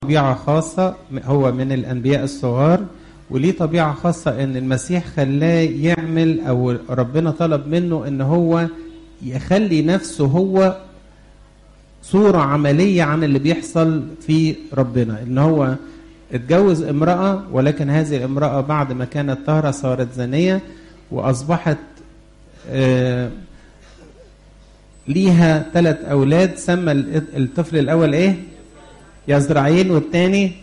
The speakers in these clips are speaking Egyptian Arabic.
طبيعة خاصة هو من الأنبياء الصغار وليه طبيعة خاصة إن المسيح خلاه يعمل أو ربنا طلب منه إن هو يخلي نفسه هو صورة عملية عن اللي بيحصل في ربنا إن هو اتجوز امرأة ولكن هذه الامرأة بعد ما كانت طاهرة صارت زانية وأصبحت آه ليها ثلاث أولاد سمى الطفل الأول إيه؟ يزرعيل والتاني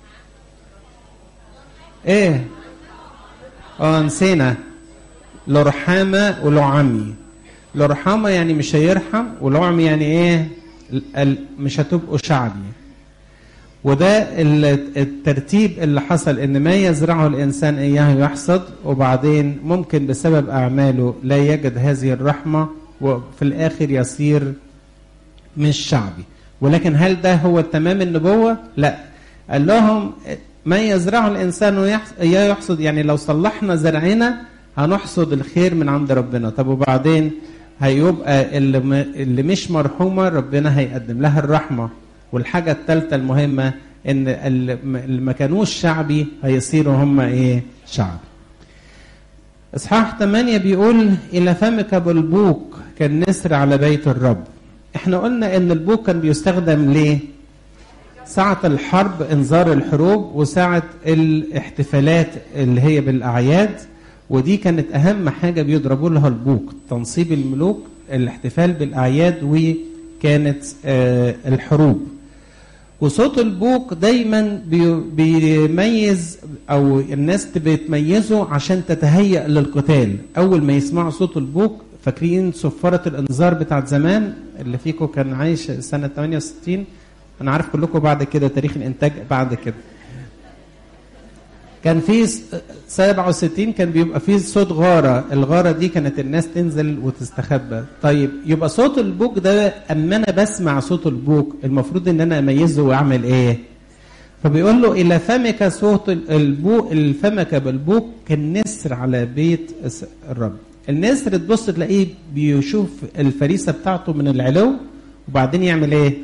إيه؟ اه نسينا لرحامة ولعمي لرحامة يعني مش هيرحم ولعمي يعني إيه؟ مش هتبقوا شعبي وده الترتيب اللي حصل ان ما يزرعه الانسان اياه يحصد وبعدين ممكن بسبب اعماله لا يجد هذه الرحمه وفي الاخر يصير مش شعبي ولكن هل ده هو تمام النبوه لا قال لهم ما يزرعه الانسان اياه يحصد يعني لو صلحنا زرعنا هنحصد الخير من عند ربنا طب وبعدين هيبقى اللي, اللي مش مرحومه ربنا هيقدم لها الرحمه والحاجة الثالثة المهمة إن اللي ما كانوش شعبي هيصيروا هم إيه؟ شعب. إصحاح 8 بيقول إلى فمك بالبوق كالنسر على بيت الرب. إحنا قلنا إن البوق كان بيستخدم ليه؟ ساعة الحرب إنذار الحروب وساعة الاحتفالات اللي هي بالأعياد ودي كانت أهم حاجة بيضربوا لها البوق تنصيب الملوك الاحتفال بالأعياد وكانت آه الحروب وصوت البوق دايما بيميز او الناس بتميزه عشان تتهيأ للقتال اول ما يسمعوا صوت البوق فاكرين صفارة الانذار بتاعت زمان اللي فيكم كان عايش سنة 68 انا عارف كلكم بعد كده تاريخ الانتاج بعد كده كان في 67 كان بيبقى في صوت غاره، الغاره دي كانت الناس تنزل وتستخبى، طيب يبقى صوت البوق ده اما انا بسمع صوت البوق المفروض ان انا اميزه واعمل ايه؟ فبيقول له الى فمك صوت البوق الفمك بالبوق كالنسر على بيت الرب. النسر تبص تلاقيه بيشوف الفريسه بتاعته من العلو وبعدين يعمل ايه؟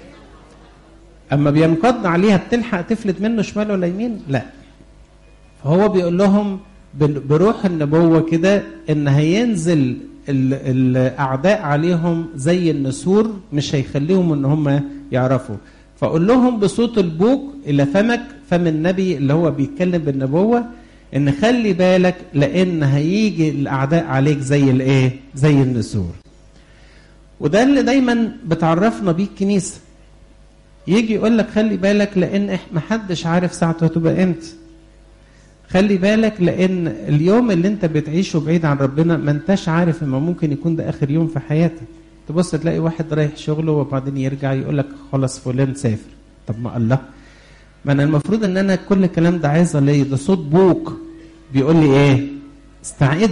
اما بينقض عليها بتلحق تفلت منه شمال ولا يمين؟ لا فهو بيقول لهم بروح النبوة كده إن هينزل الأعداء عليهم زي النسور مش هيخليهم إن هم يعرفوا فأقول لهم بصوت البوق إلى فمك فم النبي اللي هو بيتكلم بالنبوة إن خلي بالك لأن هيجي الأعداء عليك زي الإيه؟ زي النسور. وده اللي دايما بتعرفنا بيه الكنيسة. يجي يقول لك خلي بالك لأن محدش عارف ساعته هتبقى إمتى. خلي بالك لان اليوم اللي انت بتعيشه بعيد عن ربنا ما انتش عارف اما ممكن يكون ده اخر يوم في حياتك تبص تلاقي واحد رايح شغله وبعدين يرجع يقول لك خلاص فلان سافر طب ما الله ما انا المفروض ان انا كل الكلام ده عايز ليه ده صوت بوق بيقول لي ايه استعد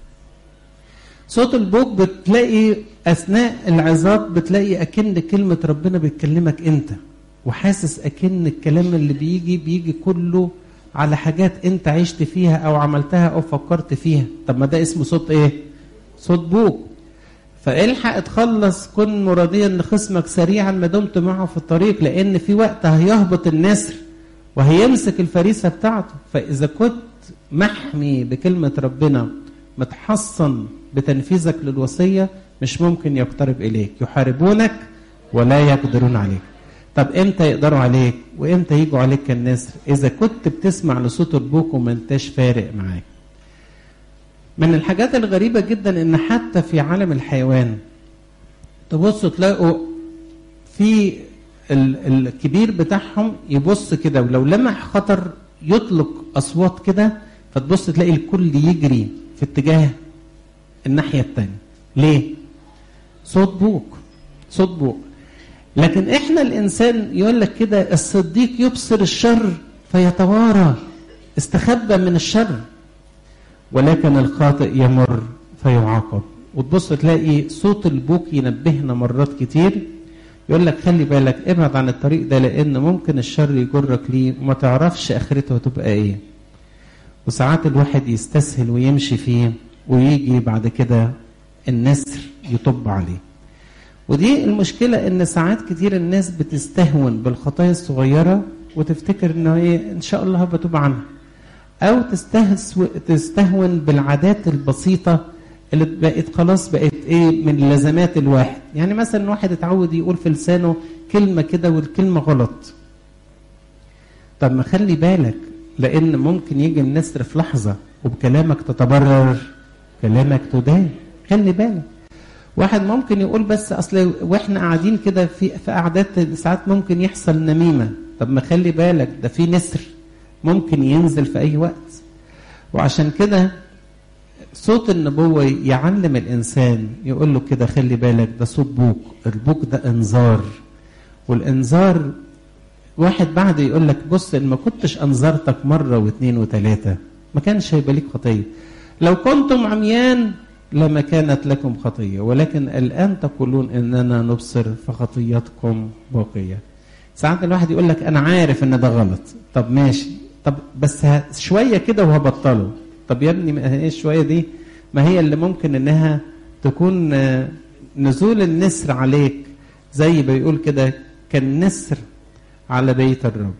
صوت البوق بتلاقي اثناء العظات بتلاقي اكن كلمه ربنا بتكلمك انت وحاسس اكن الكلام اللي بيجي بيجي كله على حاجات انت عشت فيها او عملتها او فكرت فيها طب ما ده اسمه صوت ايه صوت بوق فالحق اتخلص كن مرضيا لخصمك سريعا ما دمت معه في الطريق لان في وقت هيهبط النسر وهيمسك الفريسه بتاعته فاذا كنت محمي بكلمه ربنا متحصن بتنفيذك للوصيه مش ممكن يقترب اليك يحاربونك ولا يقدرون عليك طب امتى يقدروا عليك وامتى يجوا عليك كالنسر اذا كنت بتسمع لصوت البوق وما انتش فارق معاك من الحاجات الغريبة جدا ان حتى في عالم الحيوان تبصوا تلاقوا في الكبير بتاعهم يبص كده ولو لمح خطر يطلق اصوات كده فتبص تلاقي الكل يجري في اتجاه الناحية التانية ليه؟ صوت بوق صوت بوق لكن احنا الانسان يقول لك كده الصديق يبصر الشر فيتوارى استخبى من الشر ولكن الخاطئ يمر فيعاقب وتبص تلاقي صوت البوك ينبهنا مرات كتير يقول لك خلي بالك ابعد عن الطريق ده لان ممكن الشر يجرك ليه وما تعرفش اخرته هتبقى ايه وساعات الواحد يستسهل ويمشي فيه ويجي بعد كده النسر يطب عليه ودي المشكلة إن ساعات كتير الناس بتستهون بالخطايا الصغيرة وتفتكر انه ايه ان شاء الله بتوب عنها او تستهسو تستهون بالعادات البسيطه اللي بقت خلاص بقت ايه من لزمات الواحد يعني مثلا واحد اتعود يقول في لسانه كلمه كده والكلمه غلط طب ما خلي بالك لان ممكن يجي النسر في لحظه وبكلامك تتبرر كلامك تدان خلي بالك واحد ممكن يقول بس اصل واحنا قاعدين كده في في قعدات ساعات ممكن يحصل نميمه طب ما خلي بالك ده في نسر ممكن ينزل في اي وقت وعشان كده صوت النبوة يعلم الإنسان يقول له كده خلي بالك ده صوت بوك البوك ده إنذار والإنذار واحد بعد يقول لك بص إن ما كنتش أنذرتك مرة واثنين وثلاثة ما كانش هيبقى ليك خطية لو كنتم عميان لما كانت لكم خطية ولكن الآن تقولون إننا نبصر فخطيتكم باقية ساعات الواحد يقول لك أنا عارف إن ده غلط طب ماشي طب بس شوية كده وهبطله طب يا ابني ما هي الشوية دي ما هي اللي ممكن إنها تكون نزول النسر عليك زي بيقول كده كالنسر على بيت الرب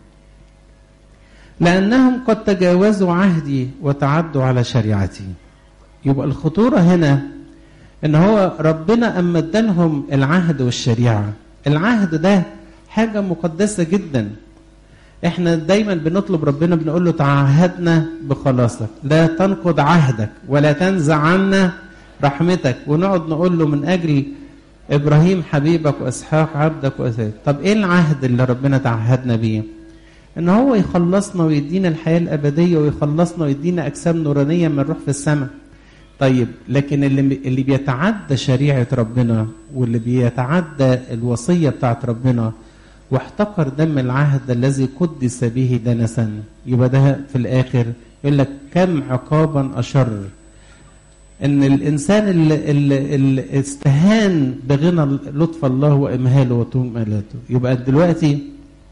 لأنهم قد تجاوزوا عهدي وتعدوا على شريعتي يبقى الخطورة هنا ان هو ربنا اما ادالهم العهد والشريعة العهد ده حاجة مقدسة جدا احنا دايما بنطلب ربنا بنقول له تعهدنا بخلاصك لا تنقض عهدك ولا تنزع عنا رحمتك ونقعد نقول له من اجل ابراهيم حبيبك واسحاق عبدك واسحاق طب ايه العهد اللي ربنا تعهدنا بيه ان هو يخلصنا ويدينا الحياة الابدية ويخلصنا ويدينا اجسام نورانية من روح في السماء طيب لكن اللي اللي بيتعدى شريعه ربنا واللي بيتعدى الوصيه بتاعت ربنا واحتقر دم العهد الذي قدس به دنسا يبقى ده في الاخر يقول لك كم عقابا اشر ان الانسان اللي, اللي, اللي استهان بغنى لطف الله وامهاله وطمأنته يبقى دلوقتي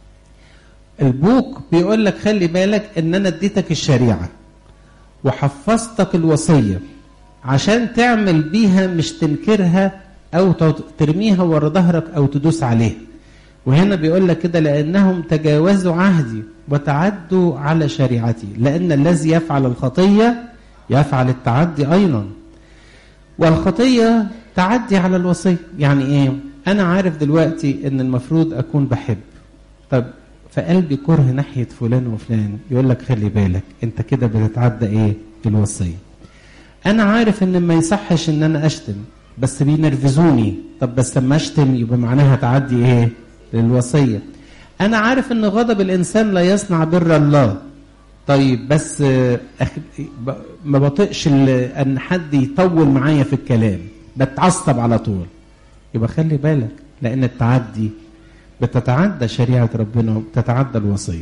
البوك بيقول لك خلي بالك ان انا اديتك الشريعه وحفظتك الوصيه عشان تعمل بيها مش تنكرها او ترميها ورا ظهرك او تدوس عليها وهنا بيقول لك كده لانهم تجاوزوا عهدي وتعدوا على شريعتي لان الذي يفعل الخطيه يفعل التعدي ايضا والخطيه تعدي على الوصيه يعني ايه انا عارف دلوقتي ان المفروض اكون بحب طب في قلبي كره ناحيه فلان وفلان يقول لك خلي بالك انت كده بتتعدى ايه الوصيه انا عارف ان ما يصحش ان انا اشتم بس بينرفزوني طب بس لما اشتم يبقى معناها تعدي ايه للوصيه انا عارف ان غضب الانسان لا يصنع بر الله طيب بس أخ... ما بطيقش ان حد يطول معايا في الكلام بتعصب على طول يبقى خلي بالك لان التعدي بتتعدى شريعه ربنا وبتتعدى الوصيه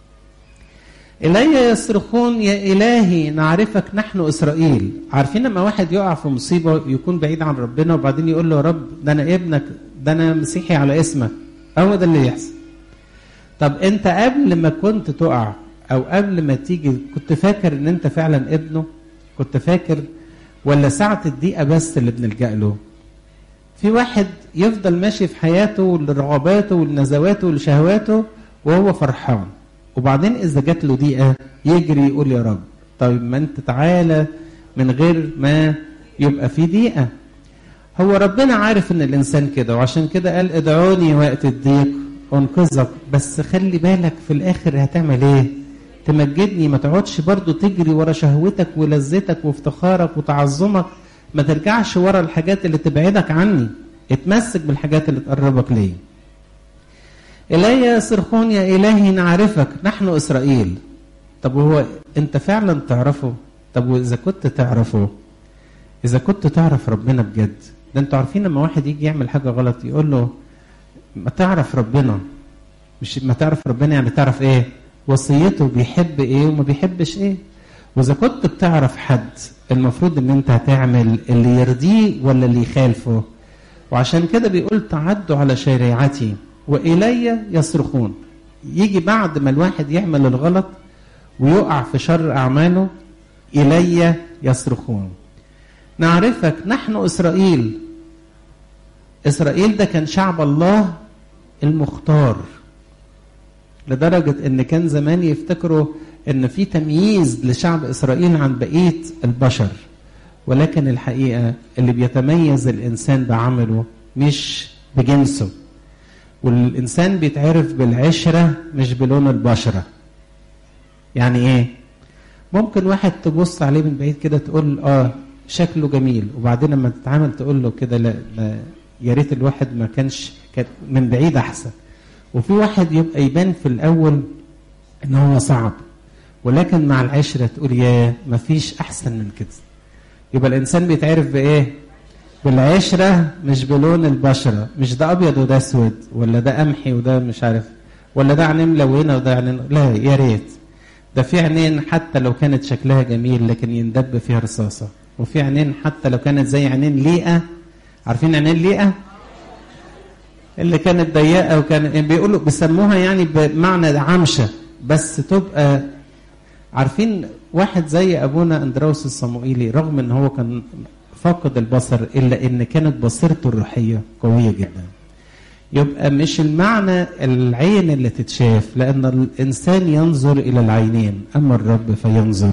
إلي يصرخون يا إلهي نعرفك نحن إسرائيل عارفين لما واحد يقع في مصيبة يكون بعيد عن ربنا وبعدين يقول له يا رب ده أنا ابنك ده أنا مسيحي على اسمك هو ده اللي يحصل طب أنت قبل ما كنت تقع أو قبل ما تيجي كنت فاكر إن أنت فعلا ابنه كنت فاكر ولا ساعة الدقيقة بس اللي بنلجأ له في واحد يفضل ماشي في حياته لرغباته ولنزواته ولشهواته وهو فرحان وبعدين اذا جات له دقيقه يجري يقول يا رب طيب ما انت تعالى من غير ما يبقى في دقيقه هو ربنا عارف ان الانسان كده وعشان كده قال ادعوني وقت الضيق انقذك بس خلي بالك في الاخر هتعمل ايه تمجدني ما تقعدش برضو تجري ورا شهوتك ولذتك وافتخارك وتعظمك ما ترجعش ورا الحاجات اللي تبعدك عني اتمسك بالحاجات اللي تقربك ليا إلي يصرخون يا إلهي نعرفك نحن إسرائيل طب وهو أنت فعلا تعرفه طب وإذا كنت تعرفه إذا كنت تعرف ربنا بجد ده أنتوا عارفين لما واحد يجي يعمل حاجة غلط يقول له ما تعرف ربنا مش ما تعرف ربنا يعني تعرف إيه وصيته بيحب إيه وما بيحبش إيه وإذا كنت بتعرف حد المفروض إن أنت هتعمل اللي يرضيه ولا اللي يخالفه وعشان كده بيقول تعدوا على شريعتي وإلي يصرخون يجي بعد ما الواحد يعمل الغلط ويقع في شر أعماله إلي يصرخون نعرفك نحن إسرائيل إسرائيل ده كان شعب الله المختار لدرجة ان كان زمان يفتكروا ان في تمييز لشعب اسرائيل عن بقية البشر ولكن الحقيقة اللي بيتميز الانسان بعمله مش بجنسه والانسان بيتعرف بالعشرة مش بلون البشرة يعني ايه ممكن واحد تبص عليه من بعيد كده تقول اه شكله جميل وبعدين لما تتعامل تقول له كده لا, لا يا ريت الواحد ما كانش كان من بعيد احسن وفي واحد يبقى يبان في الاول ان هو صعب ولكن مع العشره تقول يا ما فيش احسن من كده يبقى الانسان بيتعرف بايه بالعشره مش بلون البشره مش ده ابيض وده اسود ولا ده قمحي وده مش عارف ولا ده عينين ملونه وده عينين لا يا ريت ده في عينين حتى لو كانت شكلها جميل لكن يندب فيها رصاصه وفي عينين حتى لو كانت زي عينين ليئه عارفين عينين ليئه اللي كانت ضيقه وكان بيقولوا بيسموها يعني بمعنى عمشه بس تبقى عارفين واحد زي ابونا اندراوس الصموئيلي رغم ان هو كان فاقد البصر الا ان كانت بصيرته الروحيه قويه جدا يبقى مش المعنى العين اللي تتشاف لان الانسان ينظر الى العينين اما الرب فينظر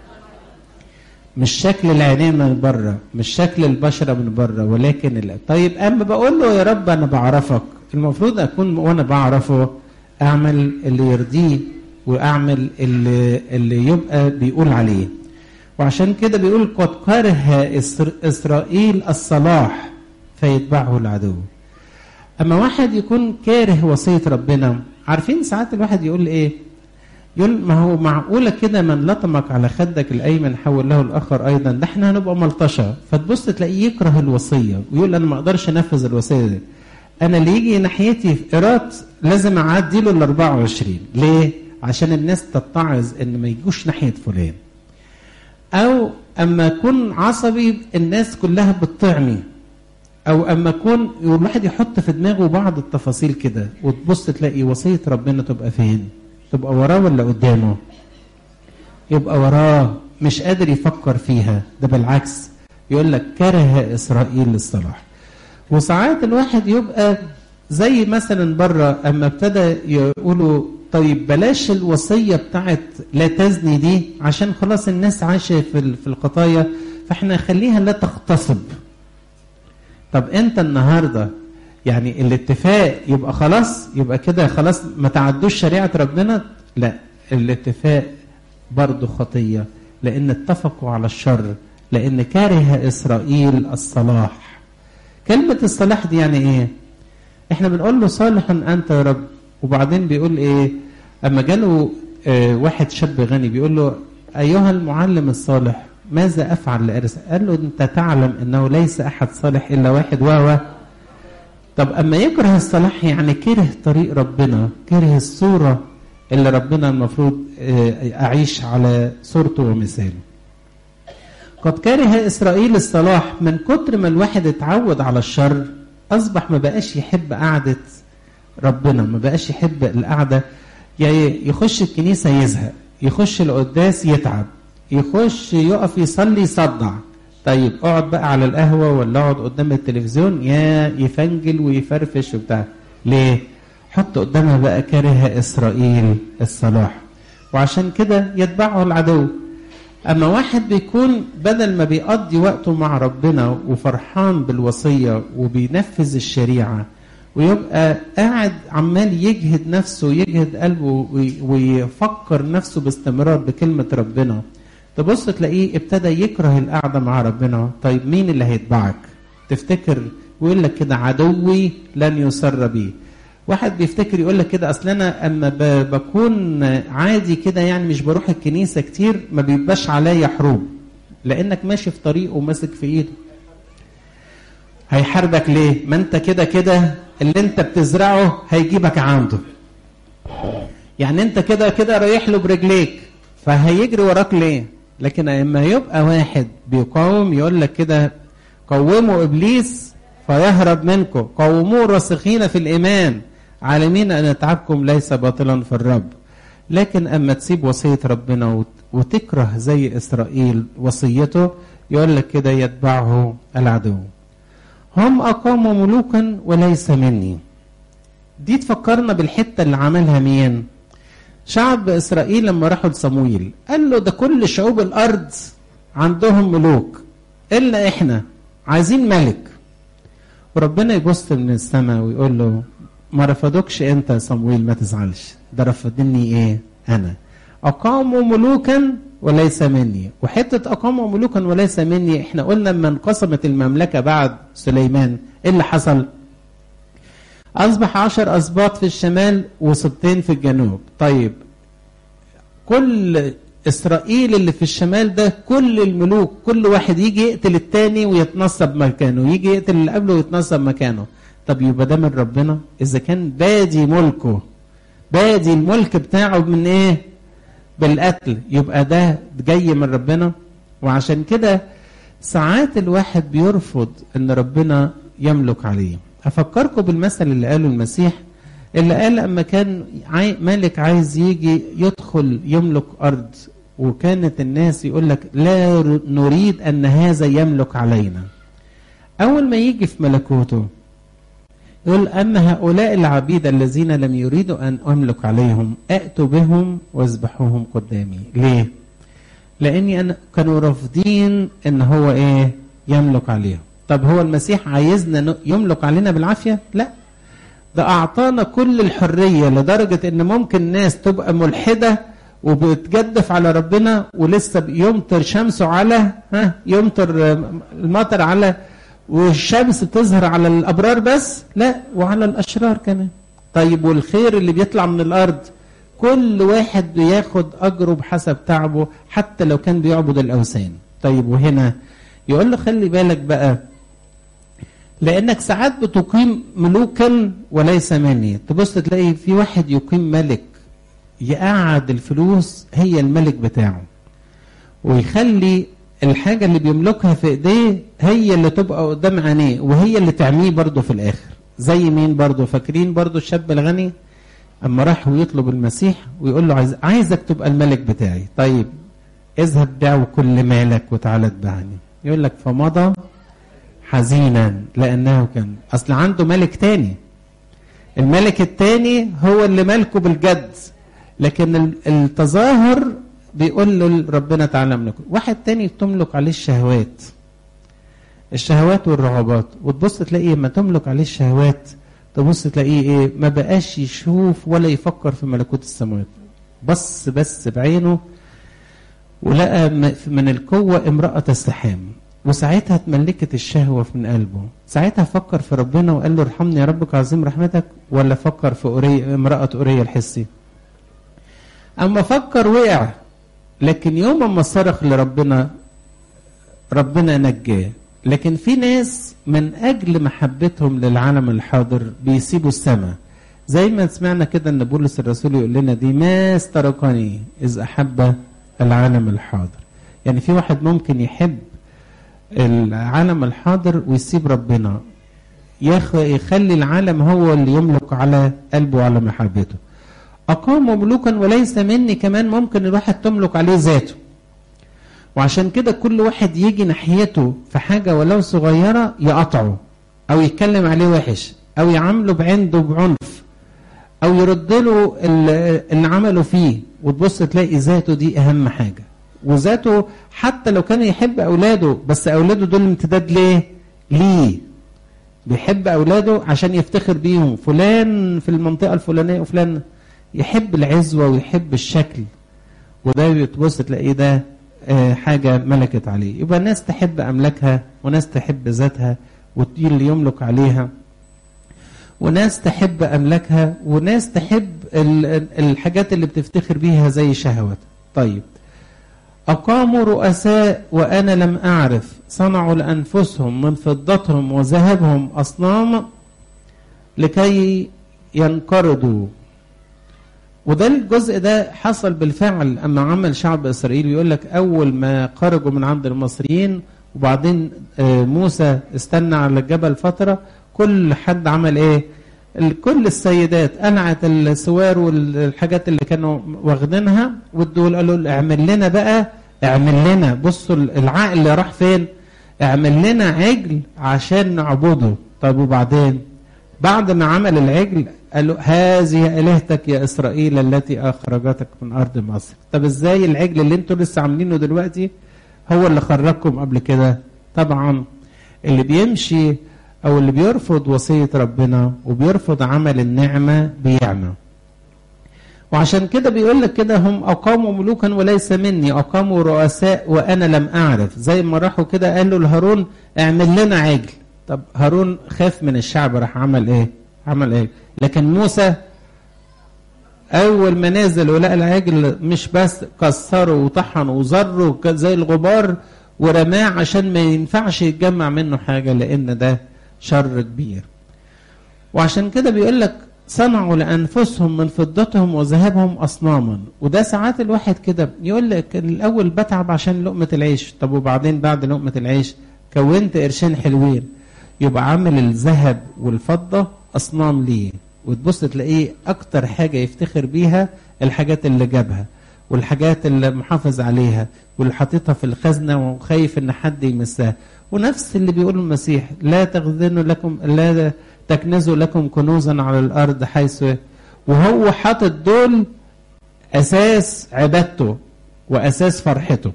مش شكل العينين من بره مش شكل البشره من بره ولكن ال... طيب اما بقول له يا رب انا بعرفك المفروض اكون وانا بعرفه اعمل اللي يرضيه واعمل اللي اللي يبقى بيقول عليه وعشان كده بيقول قد كره اسرائيل الصلاح فيتبعه العدو اما واحد يكون كاره وصيه ربنا عارفين ساعات الواحد يقول ايه يقول ما هو معقوله كده من لطمك على خدك الايمن حول له الاخر ايضا ده احنا هنبقى ملطشه فتبص تلاقيه يكره الوصيه ويقول انا ما اقدرش انفذ الوصيه دي انا اللي يجي ناحيتي في قيراط لازم اعدي له ال 24 ليه؟ عشان الناس تتعظ ان ما يجوش ناحيه فلان او اما اكون عصبي الناس كلها بتطعني او اما اكون الواحد يحط في دماغه بعض التفاصيل كده وتبص تلاقي وصيه ربنا تبقى فين؟ تبقى وراه ولا قدامه يبقى وراه مش قادر يفكر فيها ده بالعكس يقول لك كره اسرائيل للصلاح وساعات الواحد يبقى زي مثلا بره اما ابتدى يقولوا طيب بلاش الوصيه بتاعت لا تزني دي عشان خلاص الناس عايشه في في الخطايا فاحنا خليها لا تغتصب طب انت النهارده يعني الاتفاق يبقى خلاص يبقى كده خلاص ما تعدوش شريعة ربنا لا الاتفاق برضه خطية لأن اتفقوا على الشر لأن كره إسرائيل الصلاح كلمة الصلاح دي يعني إيه إحنا بنقول له صالح أنت يا رب وبعدين بيقول إيه أما جاله آه واحد شاب غني بيقول له أيها المعلم الصالح ماذا أفعل لأرث قال له أنت تعلم أنه ليس أحد صالح إلا واحد وهو طب اما يكره الصلاح يعني كره طريق ربنا كره الصوره اللي ربنا المفروض اعيش على صورته ومثاله قد كره اسرائيل الصلاح من كتر ما الواحد اتعود على الشر اصبح ما بقاش يحب قعده ربنا ما بقاش يحب القعده يعني يخش الكنيسه يزهق يخش القداس يتعب يخش يقف يصلي يصدع طيب اقعد بقى على القهوة ولا اقعد قدام التلفزيون يا يفنجل ويفرفش وبتاع ليه حط قدامها بقى كره إسرائيل الصلاح وعشان كده يتبعه العدو أما واحد بيكون بدل ما بيقضي وقته مع ربنا وفرحان بالوصية وبينفذ الشريعة ويبقى قاعد عمال يجهد نفسه ويجهد قلبه ويفكر نفسه باستمرار بكلمة ربنا تبص تلاقيه ابتدى يكره القعده مع ربنا طيب مين اللي هيتبعك تفتكر ويقول لك كده عدوي لن يسر بي واحد بيفتكر يقول لك كده اصل انا اما بكون عادي كده يعني مش بروح الكنيسه كتير ما بيبقاش عليا حروب لانك ماشي في طريق وماسك في ايده هيحاربك ليه ما انت كده كده اللي انت بتزرعه هيجيبك عنده يعني انت كده كده رايح له برجليك فهيجري وراك ليه لكن اما يبقى واحد بيقاوم يقول لك كده قوموا ابليس فيهرب منكم قوموه راسخين في الايمان عالمين ان تعبكم ليس باطلا في الرب لكن اما تسيب وصيه ربنا وتكره زي اسرائيل وصيته يقول لك كده يتبعه العدو هم اقاموا ملوكا وليس مني دي تفكرنا بالحته اللي عملها مين شعب اسرائيل لما راحوا لصمويل قال له ده كل شعوب الارض عندهم ملوك الا احنا عايزين ملك وربنا يبص من السماء ويقول له ما رفضوكش انت يا صمويل ما تزعلش ده رفضني ايه انا اقاموا ملوكا وليس مني وحته اقاموا ملوكا وليس مني احنا قلنا لما انقسمت المملكه بعد سليمان ايه اللي حصل اصبح عشر اسباط في الشمال وسبطين في الجنوب طيب كل اسرائيل اللي في الشمال ده كل الملوك كل واحد يجي يقتل التاني ويتنصب مكانه يجي يقتل اللي قبله ويتنصب مكانه طب يبقى ده من ربنا اذا كان بادي ملكه بادي الملك بتاعه من ايه بالقتل يبقى ده جاي من ربنا وعشان كده ساعات الواحد بيرفض ان ربنا يملك عليه افكركم بالمثل اللي قاله المسيح اللي قال اما كان عاي ملك عايز يجي يدخل يملك ارض وكانت الناس يقول لك لا نريد ان هذا يملك علينا اول ما يجي في ملكوته يقول اما هؤلاء العبيد الذين لم يريدوا ان املك عليهم اتوا بهم واذبحوهم قدامي ليه لاني انا كانوا رافضين ان هو ايه يملك عليهم طب هو المسيح عايزنا يملك علينا بالعافيه لا ده اعطانا كل الحريه لدرجه ان ممكن ناس تبقى ملحده وبتجدف على ربنا ولسه يمطر شمسه على ها يمطر المطر على والشمس تظهر على الابرار بس لا وعلى الاشرار كمان طيب والخير اللي بيطلع من الارض كل واحد بياخد اجره بحسب تعبه حتى لو كان بيعبد الاوثان طيب وهنا يقول له خلي بالك بقى لانك ساعات بتقيم ملوكا وليس مني تبص تلاقي في واحد يقيم ملك يقعد الفلوس هي الملك بتاعه ويخلي الحاجة اللي بيملكها في ايديه هي اللي تبقى قدام عينيه وهي اللي تعميه برضه في الاخر زي مين برضه فاكرين برضه الشاب الغني اما راح ويطلب المسيح ويقول له عايز عايزك تبقى الملك بتاعي طيب اذهب بيع كل مالك وتعالى اتبعني يقول لك فمضى حزينا لانه كان اصل عنده ملك تاني الملك التاني هو اللي ملكه بالجد لكن التظاهر بيقول له ربنا تعالى املكه واحد تاني تملك عليه الشهوات الشهوات والرغبات وتبص تلاقيه لما تملك عليه الشهوات تبص تلاقيه ايه ما بقاش يشوف ولا يفكر في ملكوت السماوات بص بس بعينه ولقى من القوة امرأة السحام وساعتها اتملكت الشهوة من قلبه ساعتها فكر في ربنا وقال له ارحمني يا ربك عظيم رحمتك ولا فكر في أوري امرأة أورية الحسي أما فكر وقع لكن يوم ما صرخ لربنا ربنا نجاه لكن في ناس من أجل محبتهم للعالم الحاضر بيسيبوا السماء زي ما سمعنا كده ان بولس الرسول يقول لنا دي ما استرقني اذ احب العالم الحاضر يعني في واحد ممكن يحب العالم الحاضر ويسيب ربنا يخلي العالم هو اللي يملك على قلبه وعلى محبته أقاموا ملوكا وليس مني كمان ممكن الواحد تملك عليه ذاته وعشان كده كل واحد يجي ناحيته في حاجة ولو صغيرة يقطعه أو يتكلم عليه وحش أو يعامله بعنده بعنف أو يرد له اللي عمله فيه وتبص تلاقي ذاته دي أهم حاجة وذاته حتى لو كان يحب أولاده بس أولاده دول امتداد ليه؟ ليه بيحب أولاده عشان يفتخر بيهم فلان في المنطقة الفلانية وفلان يحب العزوة ويحب الشكل وده بتبص تلاقيه ده حاجة ملكت عليه يبقى الناس تحب أملاكها وناس تحب ذاتها واللي يملك عليها وناس تحب أملاكها وناس تحب الحاجات اللي بتفتخر بيها زي شهوات طيب أقاموا رؤساء وأنا لم أعرف صنعوا لأنفسهم من فضتهم وذهبهم أصنام لكي ينقرضوا وده الجزء ده حصل بالفعل اما عمل شعب اسرائيل يقول لك اول ما خرجوا من عند المصريين وبعدين موسى استنى على الجبل فتره كل حد عمل ايه كل السيدات قلعت السوار والحاجات اللي كانوا واخدينها والدول قالوا اعمل لنا بقى اعمل لنا بصوا العقل راح فين اعمل لنا عجل عشان نعبده طب وبعدين بعد ما عمل العجل قال له هذه الهتك يا اسرائيل التي اخرجتك من ارض مصر طب ازاي العجل اللي انتوا لسه عاملينه دلوقتي هو اللي خرجكم قبل كده طبعا اللي بيمشي او اللي بيرفض وصيه ربنا وبيرفض عمل النعمه بيعمى وعشان كده بيقول لك كده هم اقاموا ملوكا وليس مني اقاموا رؤساء وانا لم اعرف زي ما راحوا كده قالوا لهارون اعمل لنا عجل طب هارون خاف من الشعب راح عمل ايه عمل ايه لكن موسى اول ما نزل ولقى العجل مش بس كسره وطحنه وزره زي الغبار ورماه عشان ما ينفعش يتجمع منه حاجه لان ده شر كبير وعشان كده بيقول لك صنعوا لانفسهم من فضتهم وذهبهم اصناما وده ساعات الواحد كده يقول لك الاول بتعب عشان لقمه العيش طب وبعدين بعد لقمه العيش كونت قرشين حلوين يبقى عامل الذهب والفضه اصنام ليه وتبص تلاقيه اكتر حاجه يفتخر بيها الحاجات اللي جابها والحاجات اللي محافظ عليها واللي حاططها في الخزنه وخايف ان حد يمسها ونفس اللي بيقوله المسيح لا تخزنوا لكم لا تكنزوا لكم كنوزا على الارض حيث وهو حاطط دول اساس عبادته واساس فرحته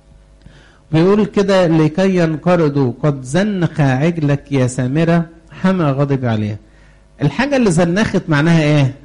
بيقول كده لكي ينقرضوا قد زنخ عجلك يا سامره حمى غضب عليها الحاجه اللي زنخت معناها ايه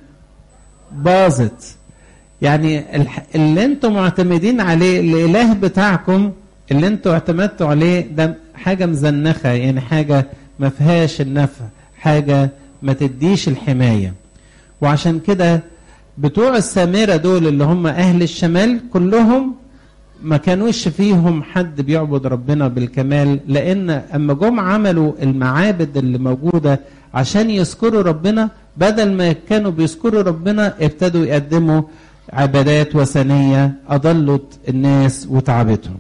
باظت يعني اللي انتم معتمدين عليه الاله بتاعكم اللي انتم اعتمدتوا عليه ده حاجه مزنخه يعني حاجه ما فيهاش النفع حاجه ما تديش الحمايه وعشان كده بتوع السامره دول اللي هم اهل الشمال كلهم ما كانوش فيهم حد بيعبد ربنا بالكمال لان اما جم عملوا المعابد اللي موجوده عشان يذكروا ربنا بدل ما كانوا بيذكروا ربنا ابتدوا يقدموا عبادات وثنيه اضلت الناس وتعبتهم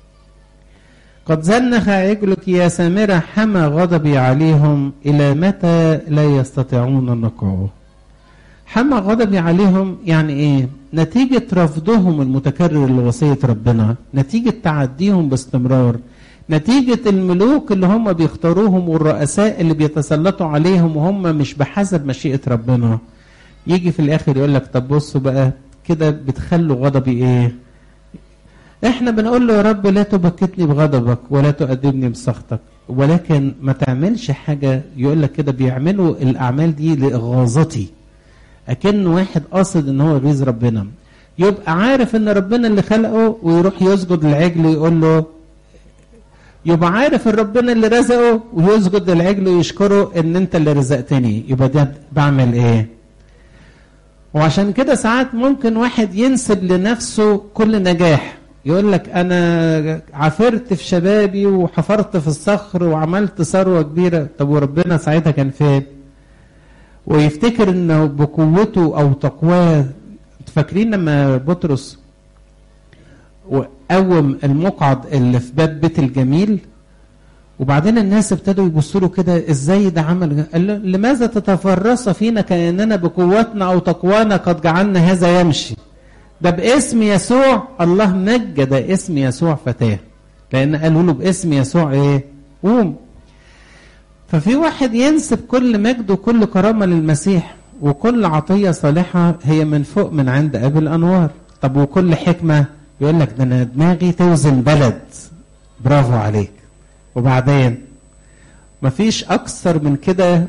قد زنخ عجلك يا سامرة حمى غضبي عليهم إلى متى لا يستطيعون النقاوة حمى غضبي عليهم يعني إيه نتيجة رفضهم المتكرر لوصية ربنا نتيجة تعديهم باستمرار نتيجة الملوك اللي هم بيختاروهم والرؤساء اللي بيتسلطوا عليهم وهم مش بحسب مشيئة ربنا يجي في الآخر يقول لك طب بصوا بقى كده بتخلوا غضبي إيه احنا بنقول له يا رب لا تبكتني بغضبك ولا تؤدبني بسخطك ولكن ما تعملش حاجة يقول لك كده بيعملوا الأعمال دي لإغاظتي أكن واحد قاصد إن هو يغيظ ربنا يبقى عارف إن ربنا اللي خلقه ويروح يسجد للعجل ويقول له يبقى عارف ان ربنا اللي رزقه ويسجد للعجل ويشكره ان انت اللي رزقتني يبقى ده بعمل ايه وعشان كده ساعات ممكن واحد ينسب لنفسه كل نجاح يقول لك انا عافرت في شبابي وحفرت في الصخر وعملت ثروه كبيره طب وربنا ساعتها كان فين ويفتكر انه بقوته او تقواه فاكرين لما بطرس وقوم المقعد اللي في باب بيت الجميل وبعدين الناس ابتدوا يبصوا له كده ازاي ده عمل قال له لماذا تتفرس فينا كاننا بقوتنا او تقوانا قد جعلنا هذا يمشي ده باسم يسوع الله مجد اسم يسوع فتاه لان قالوا له باسم يسوع ايه قوم ففي واحد ينسب كل مجد وكل كرامه للمسيح وكل عطيه صالحه هي من فوق من عند ابي الانوار طب وكل حكمه يقول لك ده انا دماغي توزن بلد برافو عليك وبعدين مفيش اكثر من كده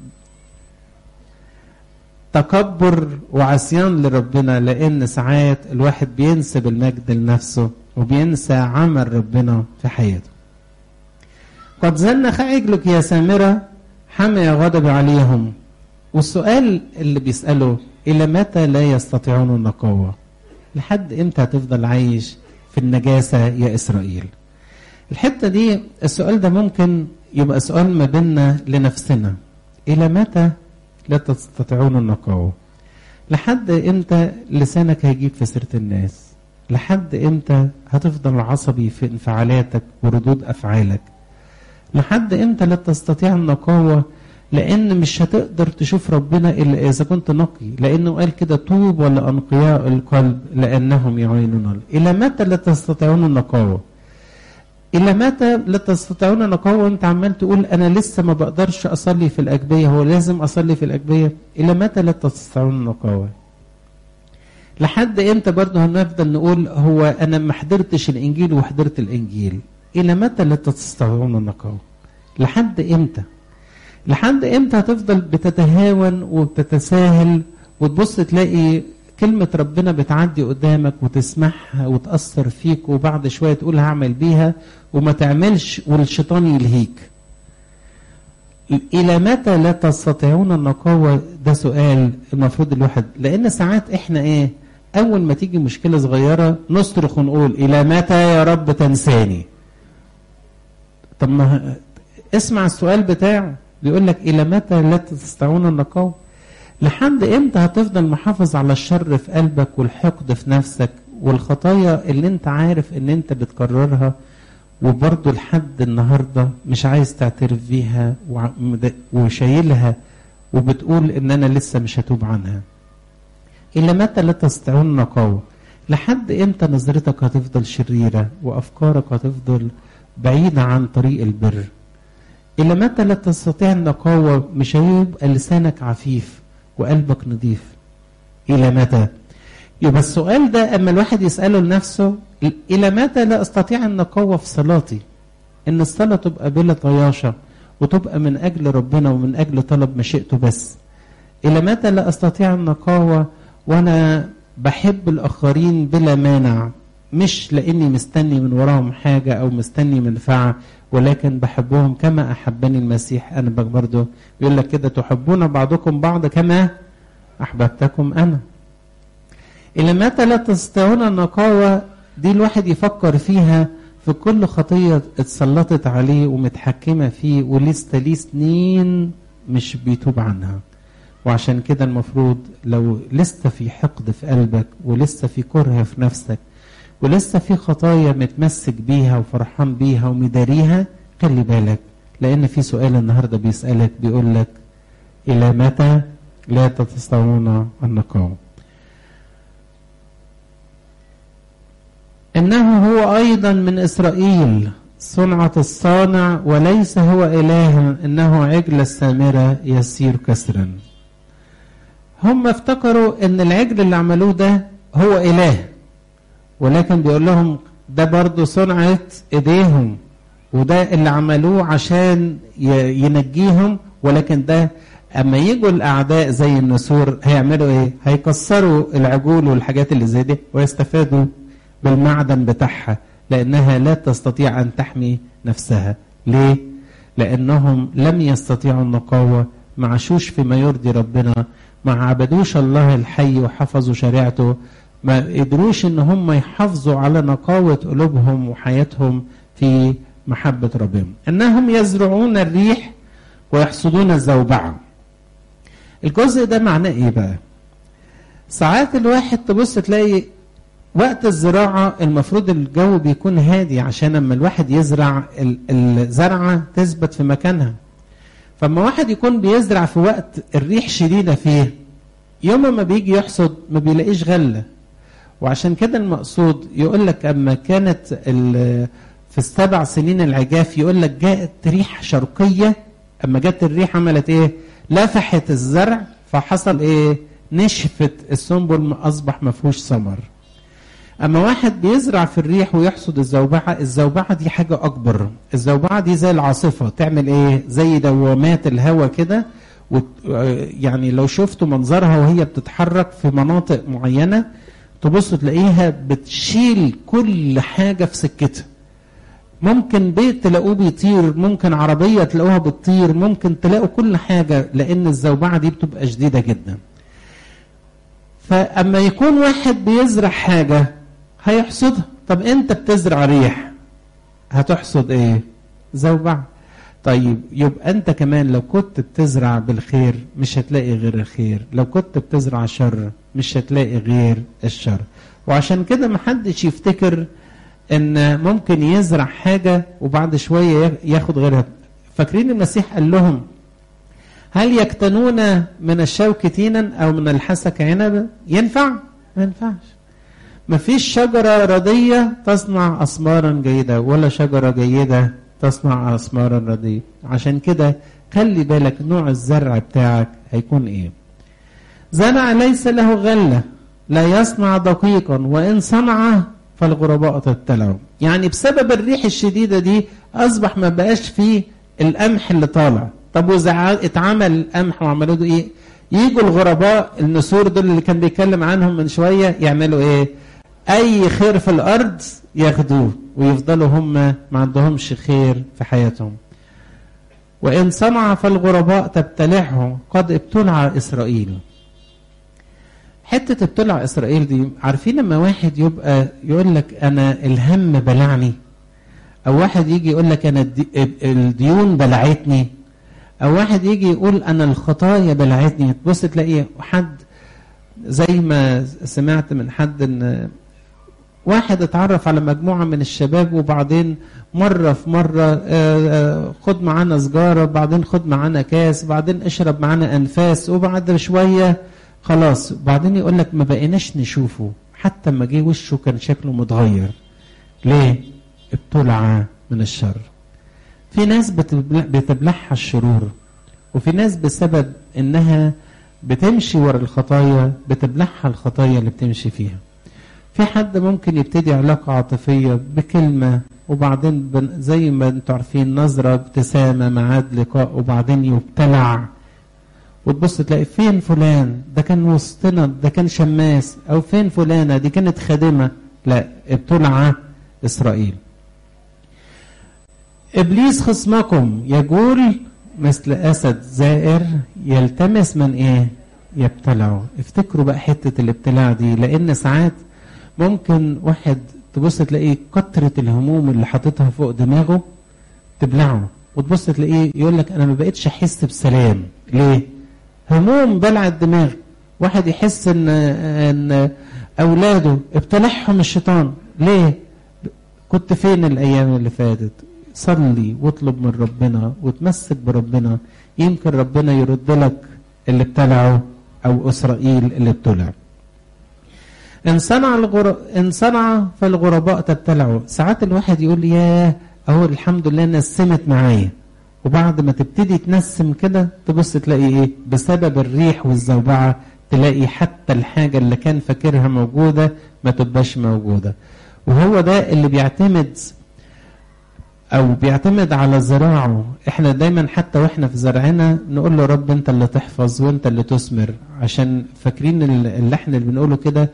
تكبر وعصيان لربنا لان ساعات الواحد بينسب المجد لنفسه وبينسى عمل ربنا في حياته قد زنخ عجلك يا سامرة حمي غضب عليهم والسؤال اللي بيسأله إلى متى لا يستطيعون النقاوة لحد إمتى هتفضل عايش في النجاسة يا إسرائيل الحتة دي السؤال ده ممكن يبقى سؤال ما بيننا لنفسنا إلى متى لا تستطيعون النقاوة لحد امتى لسانك هيجيب في سيرة الناس لحد امتى هتفضل عصبي في انفعالاتك وردود افعالك لحد امتى لا تستطيع النقاوة لان مش هتقدر تشوف ربنا الا اذا كنت نقي لانه قال كده طوب ولا انقياء القلب لانهم يعينون الى متى لا تستطيعون النقاوة إلى متى لا تستطيعون نقاوة وأنت عمال تقول أنا لسه ما بقدرش أصلي في الأجبية هو لازم أصلي في الأجبية إلى متى لا تستطيعون نقاوة لحد إمتى برضه هنفضل نقول هو أنا ما حضرتش الإنجيل وحضرت الإنجيل إلى متى لا تستطيعون النقاوة لحد إمتى لحد إمتى هتفضل بتتهاون وبتتساهل وتبص تلاقي كلمة ربنا بتعدي قدامك وتسمعها وتأثر فيك وبعد شوية تقول هعمل بيها وما تعملش والشيطان يلهيك إلى متى لا تستطيعون النقاوة ده سؤال المفروض الواحد لأن ساعات إحنا إيه أول ما تيجي مشكلة صغيرة نصرخ ونقول إلى متى يا رب تنساني طب ما اسمع السؤال بتاعه بيقول لك إلى متى لا تستطيعون النقاوة لحد امتى هتفضل محافظ على الشر في قلبك والحقد في نفسك والخطايا اللي انت عارف ان انت بتكررها وبرضه لحد النهارده مش عايز تعترف بيها وشايلها وبتقول ان انا لسه مش هتوب عنها الى متى لا تستطيعون نقاوه لحد امتى نظرتك هتفضل شريره وافكارك هتفضل بعيده عن طريق البر الى متى لا تستطيع النقاوه مش هيبقى لسانك عفيف وقلبك نظيف إلى متى يبقى السؤال ده أما الواحد يسأله لنفسه إلى متى لا أستطيع النقاوة في صلاتي إن الصلاة تبقى بلا طياشة وتبقى من أجل ربنا ومن أجل طلب مشيئته بس إلى متى لا أستطيع النقاوة وأنا بحب الآخرين بلا مانع مش لأني مستني من وراهم حاجة أو مستني منفعة ولكن بحبهم كما أحبني المسيح أنا برضه يقول لك كده تحبون بعضكم بعض كما أحببتكم أنا إلى متى لا تستطيعون النقاوة دي الواحد يفكر فيها في كل خطية اتسلطت عليه ومتحكمة فيه ولسه ليه سنين مش بيتوب عنها وعشان كده المفروض لو لسه في حقد في قلبك ولسه في كره في نفسك ولسه في خطايا متمسك بيها وفرحان بيها ومداريها خلي بالك لان في سؤال النهارده بيسالك بيقول لك الى متى لا تستطيعون النقاوه انه هو ايضا من اسرائيل صنعة الصانع وليس هو إله إنه عجل السامرة يسير كسرا هم افتكروا ان العجل اللي عملوه ده هو إله ولكن بيقول لهم ده برضه صنعة ايديهم وده اللي عملوه عشان ينجيهم ولكن ده اما يجوا الاعداء زي النسور هيعملوا ايه هيكسروا العجول والحاجات اللي زي دي ويستفادوا بالمعدن بتاعها لانها لا تستطيع ان تحمي نفسها ليه لانهم لم يستطيعوا النقاوه ما عاشوش فيما يرضي ربنا ما عبدوش الله الحي وحفظوا شريعته ما قدروش ان هم يحافظوا على نقاوة قلوبهم وحياتهم في محبة ربهم انهم يزرعون الريح ويحصدون الزوبعة الجزء ده معناه ايه بقى ساعات الواحد تبص تلاقي وقت الزراعة المفروض الجو بيكون هادي عشان لما الواحد يزرع الزرعة تثبت في مكانها فما واحد يكون بيزرع في وقت الريح شديدة فيه يوم ما بيجي يحصد ما بيلاقيش غلة وعشان كده المقصود يقول لك اما كانت في السبع سنين العجاف يقول لك جاءت ريح شرقيه اما جت الريح عملت ايه؟ لفحت الزرع فحصل ايه؟ نشفت السنبل اصبح ما فيهوش ثمر. اما واحد بيزرع في الريح ويحصد الزوبعه، الزوبعه دي حاجه اكبر، الزوبعه دي زي العاصفه تعمل ايه؟ زي دوامات الهواء كده يعني لو شفتوا منظرها وهي بتتحرك في مناطق معينه تبص تلاقيها بتشيل كل حاجة في سكتها ممكن بيت تلاقوه بيطير ممكن عربية تلاقوها بتطير ممكن تلاقوا كل حاجة لأن الزوبعة دي بتبقى شديدة جدا فأما يكون واحد بيزرع حاجة هيحصدها طب أنت بتزرع ريح هتحصد إيه زوبعة طيب يبقى أنت كمان لو كنت بتزرع بالخير مش هتلاقي غير الخير لو كنت بتزرع شر مش هتلاقي غير الشر وعشان كده محدش يفتكر ان ممكن يزرع حاجة وبعد شوية ياخد غيرها فاكرين المسيح قال لهم هل يكتنون من الشوك تينا او من الحسك عنبا ينفع ما ينفعش مفيش شجرة ردية تصنع أثمارا جيدة ولا شجرة جيدة تصنع أثمارا ردية عشان كده خلي بالك نوع الزرع بتاعك هيكون ايه زرع ليس له غلة لا يصنع دقيقا وإن صنع فالغرباء تبتلعه يعني بسبب الريح الشديدة دي أصبح ما بقاش فيه القمح اللي طالع طب وإذا اتعمل القمح وعملوا له إيه يجوا الغرباء النسور دول اللي كان بيتكلم عنهم من شوية يعملوا إيه أي خير في الأرض ياخدوه ويفضلوا هم ما عندهمش خير في حياتهم وإن صنع فالغرباء تبتلعه قد ابتلع إسرائيل حتة ابتلع إسرائيل دي عارفين لما واحد يبقى يقول لك أنا الهم بلعني أو واحد يجي يقول لك أنا الديون بلعتني أو واحد يجي يقول أنا الخطايا بلعتني تبص تلاقيه حد زي ما سمعت من حد إن واحد اتعرف على مجموعة من الشباب وبعدين مرة في مرة خد معانا سجارة بعدين خد معانا كاس بعدين اشرب معانا أنفاس وبعد شوية خلاص بعدين يقول لك ما بقيناش نشوفه حتى ما جه وشه كان شكله متغير ليه ابتلع من الشر في ناس بتبلعها الشرور وفي ناس بسبب انها بتمشي ورا الخطايا بتبلعها الخطايا اللي بتمشي فيها في حد ممكن يبتدي علاقة عاطفية بكلمة وبعدين زي ما انتوا عارفين نظرة ابتسامة معاد لقاء وبعدين يبتلع وتبص تلاقي فين فلان ده كان وسطنا ده كان شماس او فين فلانة دي كانت خادمة لا ابتلع اسرائيل ابليس خصمكم يجول مثل اسد زائر يلتمس من ايه يبتلعه افتكروا بقى حتة الابتلاع دي لان ساعات ممكن واحد تبص تلاقيه كترة الهموم اللي حاططها فوق دماغه تبلعه وتبص تلاقيه يقول لك انا ما بقتش احس بسلام ليه هموم بلع الدماغ واحد يحس ان ان اولاده ابتلعهم الشيطان ليه كنت فين الايام اللي فاتت صلي واطلب من ربنا وتمسك بربنا يمكن ربنا يرد لك اللي ابتلعه او اسرائيل اللي ابتلع ان صنع الغر... ان صنع فالغرباء تبتلعه ساعات الواحد يقول ياه اهو الحمد لله نسمت معايا وبعد ما تبتدي تنسم كده تبص تلاقي ايه بسبب الريح والزوبعه تلاقي حتى الحاجه اللي كان فاكرها موجوده ما تبقاش موجوده وهو ده اللي بيعتمد او بيعتمد على زراعه احنا دايما حتى واحنا في زرعنا نقول له رب انت اللي تحفظ وانت اللي تثمر عشان فاكرين اللحن اللي بنقوله كده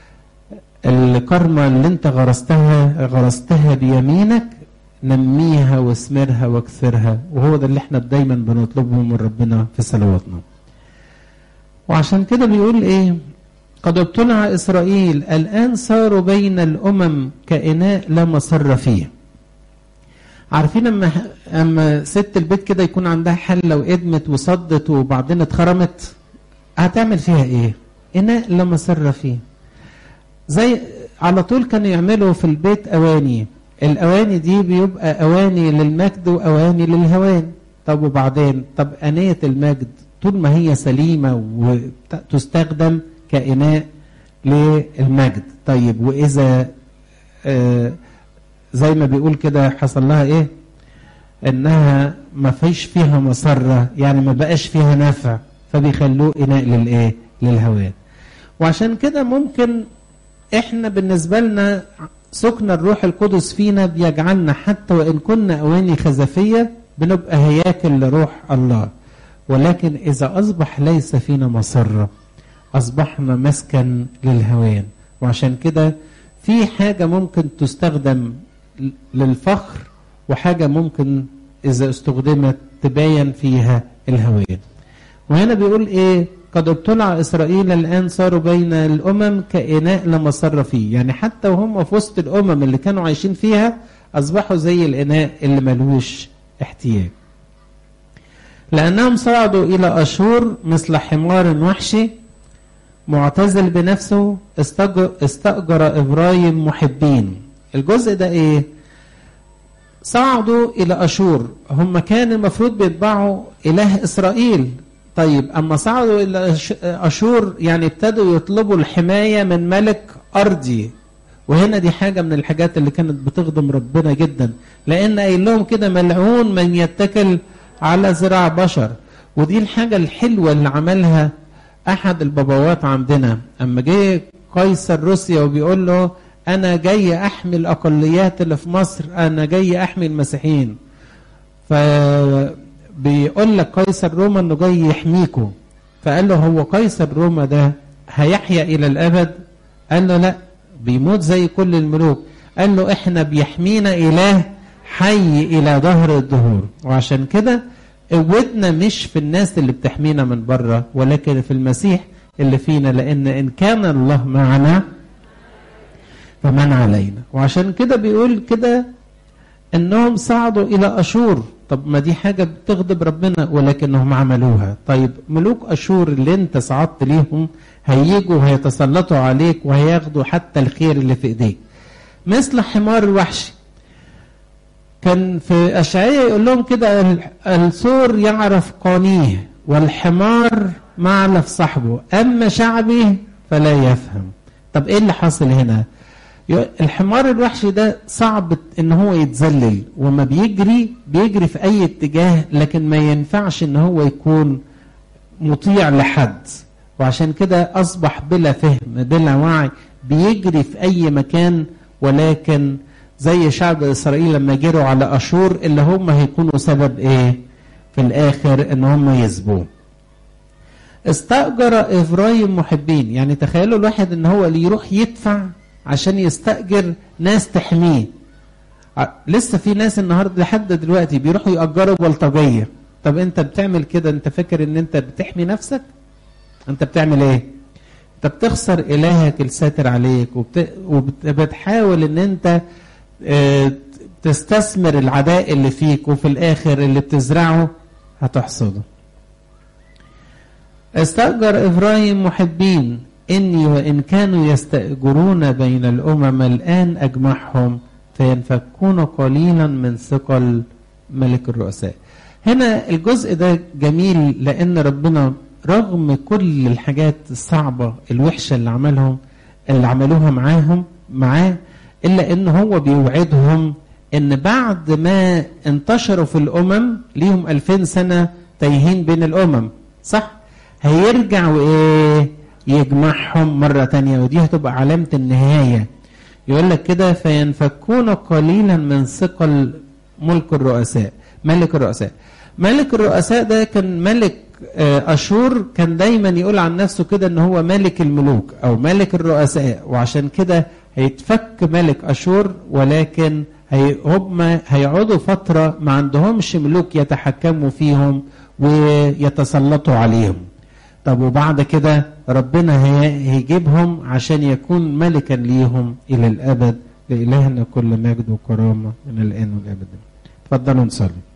الكرمة اللي انت غرستها غرستها بيمينك نميها واثمرها واكثرها وهو ده اللي احنا دايما بنطلبه من ربنا في صلواتنا وعشان كده بيقول ايه قد ابتلع اسرائيل الان صاروا بين الامم كاناء لا مصر فيه عارفين اما اما ست البيت كده يكون عندها حله وادمت وصدت وبعدين اتخرمت هتعمل فيها ايه اناء لا مصر فيه زي على طول كانوا يعملوا في البيت اواني الاواني دي بيبقى اواني للمجد واواني للهوان طب وبعدين طب انيه المجد طول ما هي سليمه وتستخدم كاناء للمجد طيب واذا آه زي ما بيقول كده حصل لها ايه انها ما فيش فيها مسره يعني ما بقاش فيها نفع فبيخلوه اناء للايه للهوان وعشان كده ممكن احنا بالنسبه لنا سكن الروح القدس فينا بيجعلنا حتى وان كنا اواني خزفيه بنبقى هياكل لروح الله ولكن اذا اصبح ليس فينا مسره اصبحنا مسكن للهوان وعشان كده في حاجه ممكن تستخدم للفخر وحاجه ممكن اذا استخدمت تبين فيها الهوان وهنا بيقول ايه قد ابتلع إسرائيل الآن صاروا بين الأمم كإناء لا مصر فيه يعني حتى وهم في وسط الأمم اللي كانوا عايشين فيها أصبحوا زي الإناء اللي ملوش احتياج لأنهم صعدوا إلى أشور مثل حمار وحشي معتزل بنفسه استأجر, استأجر إبراهيم محبين الجزء ده إيه صعدوا إلى أشور هم كان المفروض بيتبعوا إله إسرائيل طيب أما صعدوا إلى أشور يعني ابتدوا يطلبوا الحماية من ملك أرضي وهنا دي حاجة من الحاجات اللي كانت بتخدم ربنا جدا لأن قايل لهم كده ملعون من يتكل على ذراع بشر ودي الحاجة الحلوة اللي عملها أحد البابوات عندنا أما جه قيصر روسيا وبيقول له أنا جاي أحمي الأقليات اللي في مصر أنا جاي أحمي المسيحيين فبيقول لك قيصر روما إنه جاي يحميكم فقال له هو قيصر روما ده هيحيا إلى الأبد قال له لا بيموت زي كل الملوك قال له احنا بيحمينا اله حي الى ظهر الدهور وعشان كده قوتنا مش في الناس اللي بتحمينا من بره ولكن في المسيح اللي فينا لان ان كان الله معنا فمن علينا وعشان كده بيقول كده انهم صعدوا الى اشور طب ما دي حاجه بتغضب ربنا ولكنهم عملوها طيب ملوك اشور اللي انت صعدت ليهم هيجوا وهيتسلطوا عليك وهياخدوا حتى الخير اللي في ايديك مثل حمار الوحشي كان في اشعياء يقول لهم كده السور يعرف قانيه والحمار معلف صاحبه اما شعبي فلا يفهم طب ايه اللي حصل هنا الحمار الوحشي ده صعب ان هو يتذلل وما بيجري بيجري في اي اتجاه لكن ما ينفعش ان هو يكون مطيع لحد وعشان كده اصبح بلا فهم بلا وعي بيجري في اي مكان ولكن زي شعب اسرائيل لما جروا على اشور اللي هم هيكونوا سبب ايه في الاخر ان هم يسبوه استأجر إبراهيم محبين يعني تخيلوا الواحد ان هو اللي يروح يدفع عشان يستأجر ناس تحميه لسه في ناس النهارده لحد دلوقتي بيروحوا يأجروا بلطجية طب انت بتعمل كده انت فاكر ان انت بتحمي نفسك انت بتعمل ايه انت بتخسر الهك الساتر عليك وبت... وبتحاول ان انت اه تستثمر العداء اللي فيك وفي الاخر اللي بتزرعه هتحصده استأجر إبراهيم محبين إني وإن كانوا يستأجرون بين الأمم الآن أجمعهم فينفكون قليلا من ثقل ملك الرؤساء هنا الجزء ده جميل لأن ربنا رغم كل الحاجات الصعبة الوحشة اللي عملهم اللي عملوها معاهم معاه إلا إن هو بيوعدهم إن بعد ما انتشروا في الأمم ليهم ألفين سنة تايهين بين الأمم صح؟ هيرجع وإيه؟ يجمعهم مرة تانية ودي هتبقى علامة النهاية يقول لك كده فينفكون قليلا من ثقل ملك الرؤساء ملك الرؤساء ملك الرؤساء ده كان ملك أشور كان دايما يقول عن نفسه كده ان هو ملك الملوك او ملك الرؤساء وعشان كده هيتفك ملك أشور ولكن هي هم هيقعدوا فترة ما عندهمش ملوك يتحكموا فيهم ويتسلطوا عليهم طب وبعد كده ربنا هيجيبهم عشان يكون ملكا ليهم إلى الأبد لإلهنا كل مجد وكرامة من الآن والأبد تفضلوا نصلي